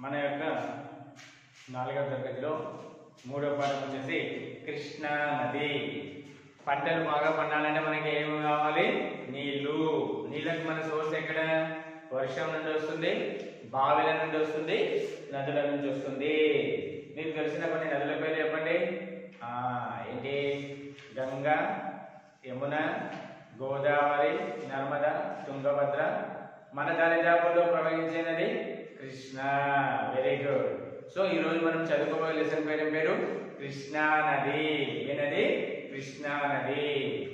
మన యొక్క నాలుగవ తరగతిలో మూడవ పాఠం వచ్చేసి కృష్ణా నది పంటలు బాగా పండాలంటే మనకి ఏమి కావాలి నీళ్లు నీళ్ళకి మన సోర్స్ ఎక్కడ వర్షం నుండి వస్తుంది బావిల నుండి వస్తుంది నదుల నుంచి వస్తుంది మీకు తెలిసిన కొన్ని నదుల పేర్లు చెప్పండి ఆ, ఏంటి గంగా యమున గోదావరి నర్మద తుంగభద్ర మన దరిదాపుల్లో ప్రవహించే నది కృష్ణ వెరీ గుడ్ సో ఈ రోజు మనం చదువుకోబోయే లెసన్ పేరు ఏం పేరు కృష్ణా నది ఏ నది కృష్ణా నది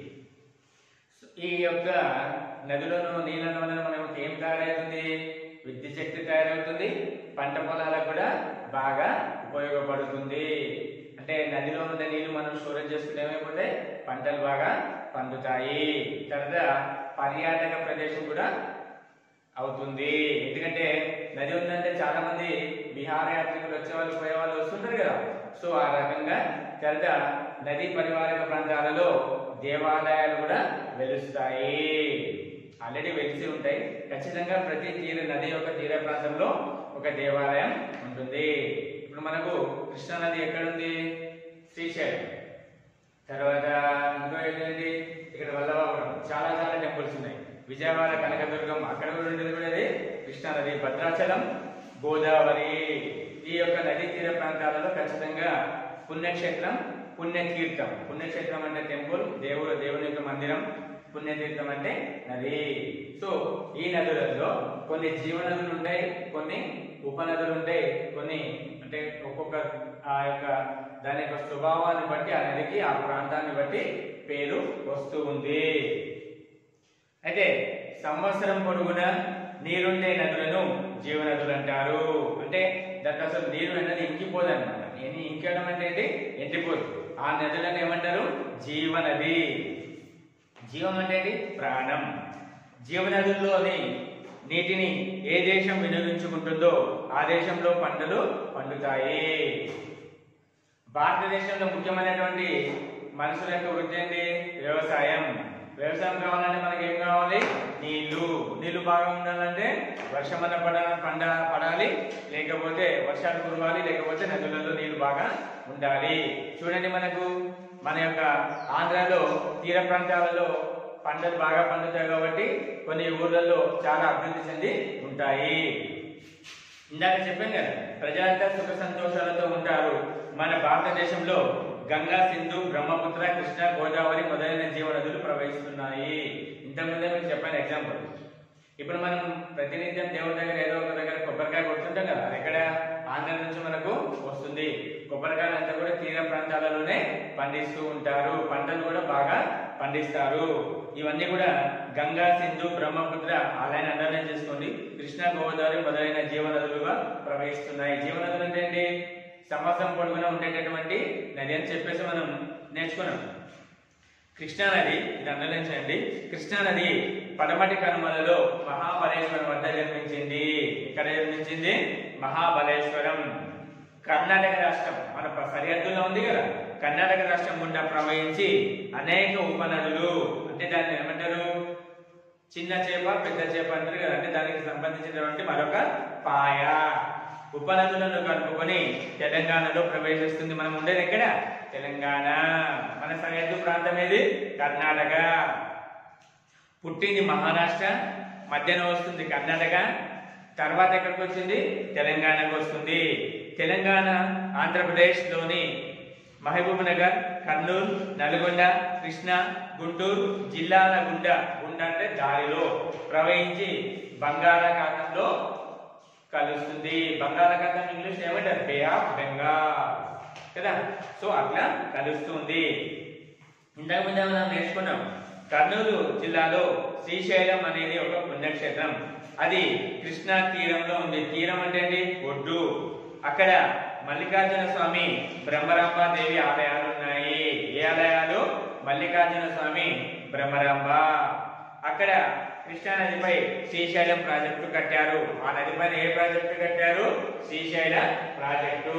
సో ఈ యొక్క నదిలోను నీళ్ళ వలన మనకి ఏం తయారవుతుంది విద్యుత్ శక్తి తయారవుతుంది పంట పొలాలకు కూడా బాగా ఉపయోగపడుతుంది అంటే నదిలో ఉన్న నీళ్లు మనం స్టోరేజ్ చేసుకుంటే ఏమైపోతే పంటలు బాగా పండుతాయి తర్వాత పర్యాటక ప్రదేశం కూడా అవుతుంది ఎందుకంటే నది ఉందంటే చాలా మంది విహార యాత్రికులు వచ్చే వాళ్ళు పోయే వాళ్ళు వస్తుంటారు కదా సో ఆ రకంగా తర్వాత నదీ పరివారక ప్రాంతాలలో దేవాలయాలు కూడా వెలుస్తాయి ఆల్రెడీ వెలిసి ఉంటాయి ఖచ్చితంగా ప్రతి తీర నది యొక్క తీర ప్రాంతంలో ఒక దేవాలయం ఉంటుంది ఇప్పుడు మనకు కృష్ణా నది ఎక్కడుంది శ్రీశైలం తర్వాత ఇంకో ఏంటండి ఇక్కడ వల్లభాపురం చాలా చాలా టెంపుల్స్ ఉన్నాయి విజయవాడ కనకదుర్గం అక్కడ కూడా ఉండేది కూడా అది కృష్ణా నది భద్రాచలం గోదావరి ఈ యొక్క నదీ తీర ప్రాంతాలలో ఖచ్చితంగా పుణ్యక్షేత్రం పుణ్యతీర్థం పుణ్యక్షేత్రం అంటే టెంపుల్ దేవుడు దేవుని యొక్క మందిరం పుణ్యతీర్థం అంటే నది సో ఈ నదులలో కొన్ని జీవనదులు ఉంటాయి కొన్ని ఉపనదులు ఉంటాయి కొన్ని అంటే ఒక్కొక్క ఆ యొక్క దాని యొక్క స్వభావాన్ని బట్టి ఆ నదికి ఆ ప్రాంతాన్ని బట్టి పేరు వస్తూ ఉంది అయితే సంవత్సరం పొడుగునా నీరుండే నదులను జీవనదులు అంటారు అంటే దాంట్లో అసలు నీరు అనేది ఇంకిపోదు అనమాట నేను ఇంకడం అంటే ఏంటి ఎండిపోదు ఆ నదులను ఏమంటారు జీవనది జీవం అంటే ఏంటి ప్రాణం జీవనదుల్లోని నీటిని ఏ దేశం వినియోగించుకుంటుందో ఆ దేశంలో పంటలు పండుతాయి భారతదేశంలో ముఖ్యమైనటువంటి మనుషుల యొక్క వృత్తి ఏంటి వ్యవసాయం వ్యవసాయం కావాలంటే మనకి ఏం కావాలి నీళ్లు నీళ్లు బాగా ఉండాలంటే వర్షం అన్న పడ పండ పడాలి లేకపోతే వర్షాలు కురవాలి లేకపోతే నదులలో నీళ్లు బాగా ఉండాలి చూడండి మనకు మన యొక్క ఆంధ్రాలో తీర ప్రాంతాలలో పంటలు బాగా పండుతాయి కాబట్టి కొన్ని ఊర్లలో చాలా అభివృద్ధి చెంది ఉంటాయి ఇందాక చెప్పాం కదా ప్రజలంతా సుఖ సంతోషాలతో ఉంటారు మన భారతదేశంలో గంగా సింధు బ్రహ్మపుత్ర కృష్ణ గోదావరి మొదలైన జీవనదులు ప్రవహిస్తున్నాయి ఇంతకుముందే మీకు చెప్పాను ఎగ్జాంపుల్ ఇప్పుడు మనం ప్రతినిత్యం దేవుడి దగ్గర ఏదో ఒక దగ్గర కొబ్బరికాయ కొడుతుంటాం కదా అది ఎక్కడ ఆంధ్ర నుంచి మనకు వస్తుంది కొబ్బరికాయలు అంతా కూడా తీర ప్రాంతాలలోనే పండిస్తూ ఉంటారు పంటలు కూడా బాగా పండిస్తారు ఇవన్నీ కూడా గంగా సింధు బ్రహ్మపుత్ర అలానే అండర్లైన్ చేసుకోండి కృష్ణ గోదావరి మొదలైన జీవనదులుగా ప్రవహిస్తున్నాయి జీవనదులు అంటే ఏంటి సంవత్సరం పొడుగునా ఉండేటటువంటి నది అని చెప్పేసి మనం నేర్చుకున్నాం కృష్ణా నది ఇది అండర్లైన్ చేయండి కృష్ణా నది పడమటి కనుమలలో మహాబలేశ్వరం వద్ద జన్మించింది ఇక్కడ జన్మించింది మహాబలేశ్వరం కర్ణాటక రాష్ట్రం మన ప- సరిహద్దులో ఉంది కదా కర్ణాటక రాష్ట్రం గుండా ప్రవహించి అనేక ఉపనదులు అంటే దాన్ని ఏమంటారు చిన్న చేప పెద్ద చేప అంటారు కదా అంటే దానికి సంబంధించినటువంటి మరొక పాయ ఉపనదులను కలుపుకొని తెలంగాణలో ప్రవేశిస్తుంది మనం ఉండేది ఎక్కడ తెలంగాణ మన సరిహద్దు ప్రాంతం ఏది కర్ణాటక పుట్టింది మహారాష్ట్ర మధ్యన వస్తుంది కర్ణాటక తర్వాత ఎక్కడికి వచ్చింది తెలంగాణకు వస్తుంది తెలంగాణ ఆంధ్రప్రదేశ్లోని మహబూబ్ నగర్ కర్నూలు నల్గొండ కృష్ణా గుంటూరు జిల్లాల గుండా గుండా అంటే దారిలో ప్రవహించి బంగాళాఖాతంలో కలుస్తుంది బంగాళాఖాతం ఇంగ్లీష్ ఏమంటారు బే ఆఫ్ బెంగాల్ కదా సో అట్లా కలుస్తుంది ఇంతకు ముందే మనం నేర్చుకున్నాం కర్నూలు జిల్లాలో శ్రీశైలం అనేది ఒక పుణ్యక్షేత్రం అది కృష్ణా తీరంలో ఉంది తీరం అంటే ఏంటి ఒడ్డు అక్కడ మల్లికార్జున స్వామి బ్రహ్మరాంబ దేవి ఆలయాలు ఉన్నాయి ఏ ఆలయాలు మల్లికార్జున స్వామి బ్రహ్మరాంబ అక్కడ కృష్ణా నదిపై శ్రీశైలం ప్రాజెక్టు కట్టారు ఆ నది పైన ఏ ప్రాజెక్టు కట్టారు శ్రీశైల ప్రాజెక్టు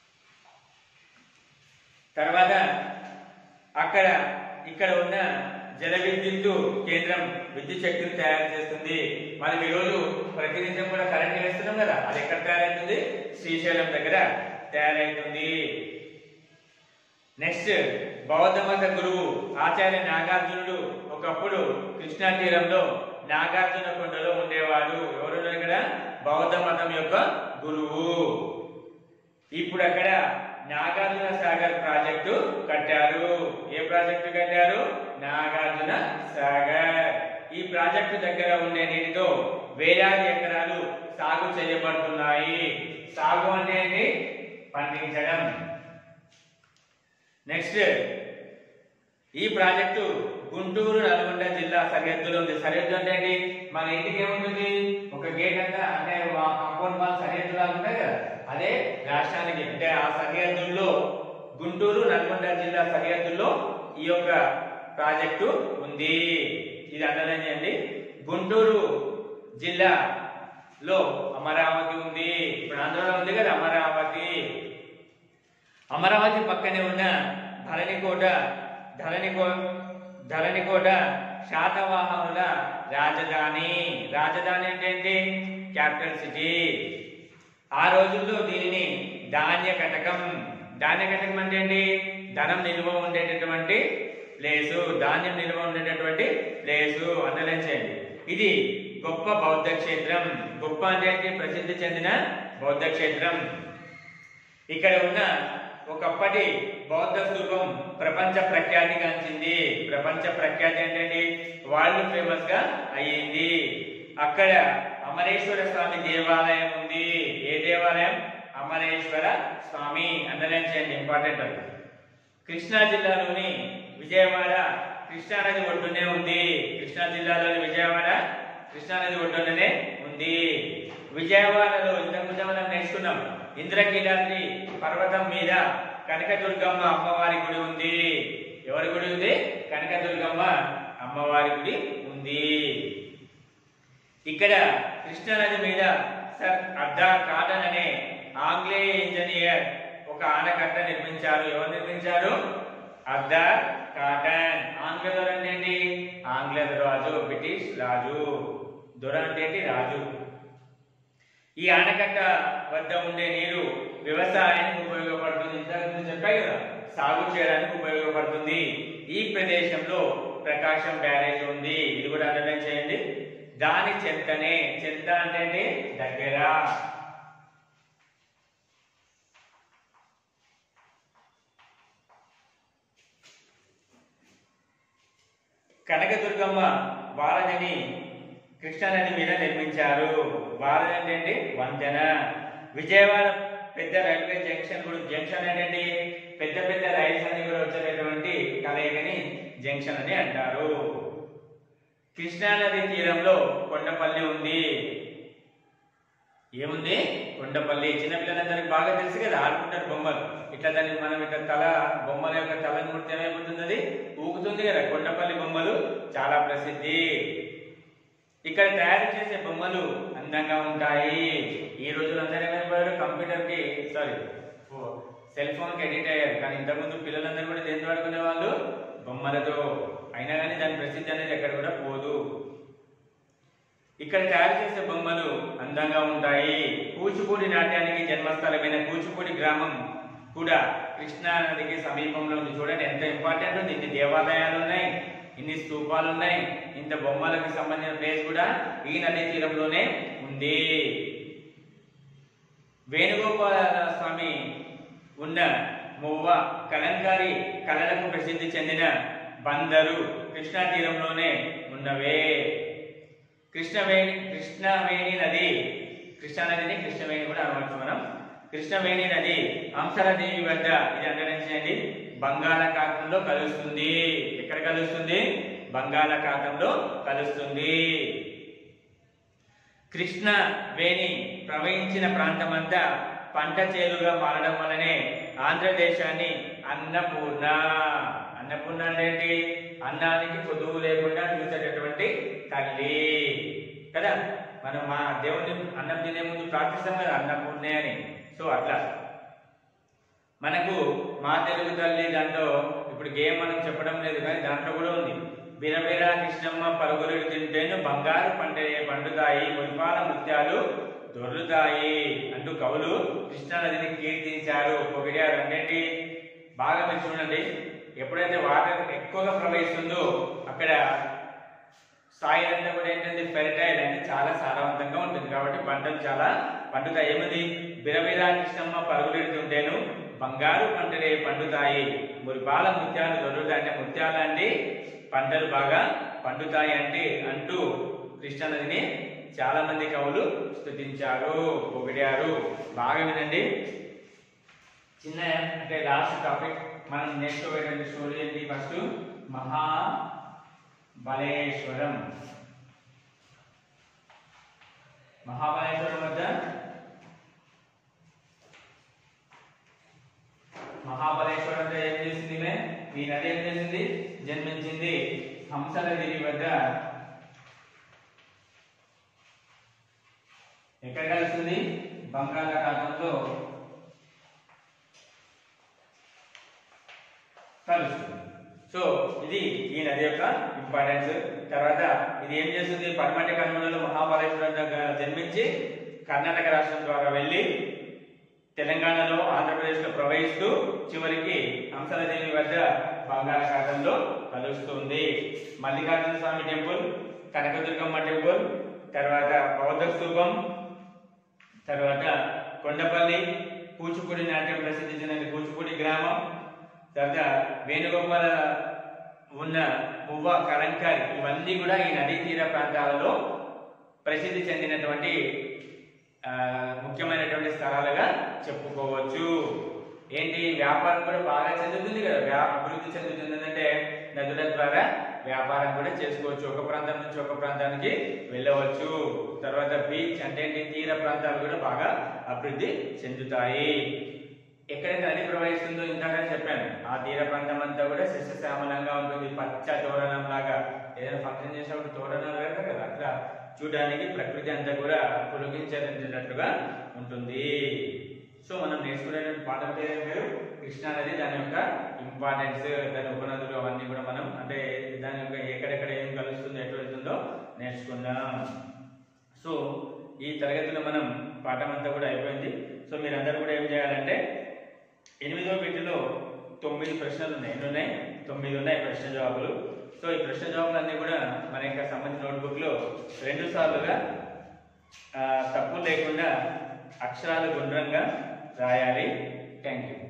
తర్వాత అక్కడ ఇక్కడ ఉన్న జల విద్యుత్తు కేంద్రం విద్యుత్ శక్తిని తయారు చేస్తుంది మనం ఈరోజు ప్రతినిత్యం కూడా కరెంట్ వేస్తున్నాం కదా అది ఎక్కడ తయారవుతుంది శ్రీశైలం దగ్గర తయారవుతుంది నెక్స్ట్ బౌద్ధ మత గురువు ఆచార్య నాగార్జునుడు ఒకప్పుడు కృష్ణా తీరంలో నాగార్జున కొండలో ఉండేవాడు ఎవరు ఇక్కడ బౌద్ధ మతం యొక్క గురువు ఇప్పుడు అక్కడ నాగార్జున సాగర్ ప్రాజెక్టు కట్టారు ఏ ప్రాజెక్టు కట్టారు నాగార్జున సాగర్ ఈ ప్రాజెక్టు దగ్గర ఉండే నీటితో వేలాది ఎకరాలు సాగు చేయబడుతున్నాయి సాగు అంటే ఏంటి పండించడం నెక్స్ట్ ఈ ప్రాజెక్టు గుంటూరు నల్గొండ జిల్లా సరిహద్దులో ఉంది సరిహద్దు అంటే ఏంటి మన ఇంటికి ఏముంటుంది ఒక గేట్ అంతా అంటే కాంపౌండ్ వాల్ సరిహద్దు లాగా ఉంటాయి కదా అదే రాష్ట్రానికి అంటే ఆ సరిహద్దుల్లో గుంటూరు నల్గొండ జిల్లా సరిహద్దుల్లో ఈ యొక్క ప్రాజెక్టు ఉంది ఇది అండర్లైన్ చేయండి గుంటూరు జిల్లాలో అమరావతి ఉంది ఇప్పుడు ఆంధ్రలో ఉంది కదా అమరావతి అమరావతి పక్కనే ఉన్న ధరణికోట ధరణికో ధరణికోట శాతవాహనుల రాజధాని రాజధాని అంటే ఏంటి క్యాపిటల్ సిటీ ఆ రోజుల్లో దీనిని ధాన్య కటకం ధాన్య కటకం అంటే ఏంటి ధనం నిల్వ ఉండేటటువంటి ప్లేసు ధాన్యం నిల్వ ఉండేటటువంటి ప్లేసు అండర్లైన్ చేయండి ఇది గొప్ప బౌద్ధ క్షేత్రం గొప్ప అంటే ఏంటి ప్రసిద్ధి చెందిన బౌద్ధ క్షేత్రం ఇక్కడ ఉన్న ఒకప్పటి బౌద్ధ స్థూపం ప్రపంచ ప్రఖ్యాతి గాంచింది ప్రపంచ ప్రఖ్యాతి అంటే వరల్డ్ ఫేమస్ గా అయ్యింది అక్కడ అమరేశ్వర స్వామి దేవాలయం ఉంది ఏ దేవాలయం అమరేశ్వర స్వామి అండర్లైన్ చేయండి ఇంపార్టెంట్ అది కృష్ణా జిల్లాలోని విజయవాడ కృష్ణా నది ఒడ్డునే ఉంది కృష్ణా జిల్లాలోని విజయవాడ కృష్ణా నది ఒడ్డునే ఉంది విజయవాడలో ఇంతకుముందు మనం నేర్చుకున్నాం ఇంద్రకీలాద్రి పర్వతం మీద కనకదుర్గమ్మ అమ్మవారి గుడి ఉంది ఎవరి గుడి ఉంది కనకదుర్గమ్మ అమ్మవారి గుడి ఉంది ఇక్కడ కృష్ణా నది మీద సర్ అడ్డా కాటన్ అనే ఆంగ్లేయ ఇంజనీర్ ఒక ఆనకట్ట నిర్మించారు ఎవరు నిర్మించారు అర్దార్ కాటన్ ఆంగ్ల దొర అంటే ఏంటి ఆంగ్ల రాజు బ్రిటిష్ రాజు దొర అంటే ఏంటి రాజు ఈ ఆనకట్ట వద్ద ఉండే నీరు వ్యవసాయానికి ఉపయోగపడుతుంది ఇంతకు చెప్పాయి కదా సాగు చేయడానికి ఉపయోగపడుతుంది ఈ ప్రదేశంలో ప్రకాశం బ్యారేజ్ ఉంది ఇది కూడా అండర్లైన్ చేయండి దాని చెంతనే చెంత అంటే ఏంటి? దగ్గర కనకదుర్గమ్మ వారధిని కృష్ణానది మీద నిర్మించారు వారధి అంటే ఏంటి? వంతెన విజయవాడ పెద్ద రైల్వే జంక్షన్ కూడా జంక్షన్ ఏంటండి పెద్ద పెద్ద రైల్స్ అన్ని కూడా వచ్చేటటువంటి కలయికని జంక్షన్ అని అంటారు కృష్ణానది తీరంలో కొండపల్లి ఉంది ఏముంది కొండపల్లి చిన్నపిల్లలందరికి బాగా తెలుసు కదా ఆడుకుంటారు బొమ్మలు ఇట్లా దాన్ని మనం ఇట్లా తల బొమ్మల యొక్క తలని ముడితే ఏమైపోతుంది అది ఊగుతుంది కదా కొండపల్లి బొమ్మలు చాలా ప్రసిద్ధి ఇక్కడ తయారు చేసే బొమ్మలు అందంగా ఉంటాయి ఈ రోజులు అందరూ ఏమైపోయారు కంప్యూటర్ కి సారీ సెల్ ఫోన్ కి ఎడిట్ అయ్యారు కానీ ఇంతకుముందు పిల్లలందరూ కూడా దేంతో ఆడుకునే వాళ్ళు బొమ్మలతో అయినా కానీ దాని ప్రసిద్ధి అనేది ఎక్కడ కూడా పోదు ఇక్కడ తయారు చేసే బొమ్మలు అందంగా ఉంటాయి కూచిపూడి నాట్యానికి జన్మస్థలమైన కూచిపూడి గ్రామం కూడా కృష్ణా నదికి సమీపంలో ఉంది చూడండి ఎంత ఇంపార్టెంట్ ఉంది ఇన్ని దేవాలయాలు ఉన్నాయి ఇన్ని స్తూపాలు ఉన్నాయి ఇంత బొమ్మలకు సంబంధించిన ప్లేస్ కూడా ఈ నదీ తీరంలోనే ఉంది వేణుగోపాల స్వామి ఉన్న మువ్వ కలంకారి కళలకు ప్రసిద్ధి చెందిన బందరు కృష్ణా తీరంలోనే ఉన్నవే కృష్ణవేణి కృష్ణవేణి నది కృష్ణా నదిని కృష్ణవేణి కూడా అనవచ్చు మనం కృష్ణవేణి నది అంశలదేవి వద్ద ఇది అంగరించండి బంగాళాఖాతంలో కలుస్తుంది ఎక్కడ కలుస్తుంది బంగాళాఖాతంలో కలుస్తుంది కృష్ణ వేణి ప్రవహించిన ప్రాంతమంతా పంట చేలుగా మారడం వలనే ఆంధ్రదేశాన్ని అన్నపూర్ణ అన్నపూర్ణ అంటే ఏంటి అన్నానికి కొదువు లేకుండా చూసేటటువంటి తల్లి కదా మనం మా దేవుని అన్నం తినే ముందు ప్రార్థిస్తాం కదా అన్నపూర్ణే అని సో అట్లా మనకు మా తెలుగు తల్లి దాంట్లో ఇప్పుడు గేమ్ మనం చెప్పడం లేదు కానీ దాంట్లో కూడా ఉంది బిరబిర కృష్ణమ్మ పరుగులు తింటేను బంగారు పంటలే పండుతాయి మురిపాల ముత్యాలు దొర్లుతాయి అంటూ కవులు కృష్ణానదిని కీర్తించారు పొగిడారు అంటే బాగా మీరు చూడండి ఎప్పుడైతే వాటర్ ఎక్కువగా ప్రవహిస్తుందో అక్కడ సాయి అంతా కూడా ఏంటంటే ఫెరటైల్ అంటే చాలా సారవంతంగా ఉంటుంది కాబట్టి పంటలు చాలా పండుతాయి ఏముంది బిరబిరా కృష్ణమ్మ పరుగులెడుతుంటేను బంగారు పంటలే పండుతాయి మురిపాల ముత్యాలు దొరుకుతాయి అంటే ముత్యాలు అంటే పంటలు బాగా పండుతాయి అంటే అంటూ కృష్ణానదిని చాలా మంది కవులు స్తుతించారు పొగిడారు బాగా వినండి చిన్న అంటే లాస్ట్ టాపిక్ మనం నేర్చుకోబోయేటువంటి స్టోరీ ఏంటి ఫస్ట్ మహా బలేశ్వరం మహాబలేశ్వరం వద్ద మహాబలేశ్వరంతో ఏం చేసింది ఈమె? ఈ నది ఏం చేసింది జన్మించింది హంసలగిరి వద్ద ఎక్కడ కలుస్తుంది బంగాళాఖాతంలో కలుస్తుంది సో ఇది ఈ నది యొక్క ఇంపార్టెన్స్ తర్వాత ఇది ఏం చేస్తుంది పడమటి కర్నూలులో మహాబలేశ్వరం దగ్గర జన్మించి కర్ణాటక రాష్ట్రం ద్వారా వెళ్ళి తెలంగాణలో ఆంధ్రప్రదేశ్లో ప్రవహిస్తూ చివరికి హంసలదేవి వద్ద బంగాళాఖాతంలో కలుస్తుంది మల్లికార్జున స్వామి టెంపుల్ కనకదుర్గమ్మ టెంపుల్ తర్వాత బౌద్ధ స్తూపం తర్వాత కొండపల్లి కూచిపూడి నాట్యం ప్రసిద్ధి చెందిన కూచిపూడి గ్రామం తర్వాత వేణుగోపాల ఉన్న పువ్వ కలంకారి ఇవన్నీ కూడా ఈ నదీ తీర ప్రాంతాలలో ప్రసిద్ధి చెందినటువంటి ఆ, ముఖ్యమైనటువంటి స్థలాలుగా చెప్పుకోవచ్చు ఏంటి వ్యాపారం కూడా బాగా చెందుతుంది కదా వ్యా- అభివృద్ధి చెందుతుంది అంటే నదుల ద్వారా వ్యాపారం కూడా చేసుకోవచ్చు ఒక ప్రాంతం నుంచి ఒక ప్రాంతానికి వెళ్ళవచ్చు తర్వాత బీచ్ అంటే ఏంటి తీర ప్రాంతాలు కూడా బాగా అభివృద్ధి చెందుతాయి ఎక్కడైతే నది ప్రవహిస్తుందో ఇందాక చెప్పాను ఆ తీర ప్రాంతం అంతా కూడా సస్యశ్యామలంగా ఉంటుంది పచ్చ తోరణం లాగా ఏదైనా ఫంక్షన్ చేసినప్పుడు తోరణాలు కడతారు కదా అట్లా చూడడానికి ప్రకృతి అంతా కూడా పులకించేటట్టుగా ఉంటుంది సో మనం నేర్చుకునేటువంటి పాఠం పేరు ఏం పేరు కృష్ణా నది దాని యొక్క ఇంపార్టెన్స్ దాని ఉపనదులు అవన్నీ కూడా మనం అంటే దాని యొక్క ఎక్కడెక్కడ ఏం కలుస్తుందో ఎట్లా వెళ్తుందో నేర్చుకుందాం సో ఈ తరగతిలో మనం పాఠం అంతా కూడా అయిపోయింది సో మీరందరూ కూడా ఏం చేయాలంటే ఎనిమిదో వీటిలో తొమ్మిది ప్రశ్నలు ఉన్నాయి ఎన్ని ఉన్నాయి తొమ్మిది ఉన్నాయి ప్రశ్న జవాబులు సో ఈ ప్రశ్న జవాబులన్నీ కూడా మన యొక్క సంబంధించిన నోట్బుక్లో రెండు సార్లుగా ఆ, తప్పు లేకుండా అక్షరాలు గుండ్రంగా రాయాలి థ్యాంక్ యూ